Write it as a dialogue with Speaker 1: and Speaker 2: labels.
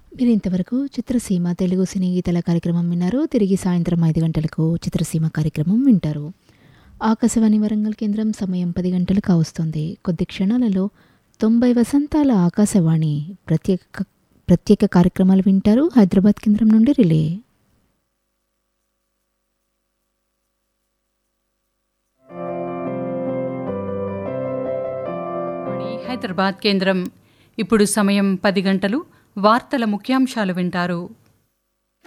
Speaker 1: మీరు ఇంతవరకు చిత్రసీమ తెలుగు సినీ గీతల కార్యక్రమం విన్నారు తిరిగి సాయంత్రం ఐదు గంటలకు చిత్రసీమ కార్యక్రమం వింటారు ఆకాశవాణి వరంగల్ కేంద్రం సమయం పది గంటలు కావస్తుంది కొద్ది క్షణాలలో తొంభై వసంతాల ఆకాశవాణి ప్రత్యేక ప్రత్యేక కార్యక్రమాలు వింటారు హైదరాబాద్ కేంద్రం నుండి రిలే
Speaker 2: వాణి హైదరాబాద్ కేంద్రం ఇప్పుడు సమయం పది గంటలు వార్తల ముఖ్యాంశాలు వింటారు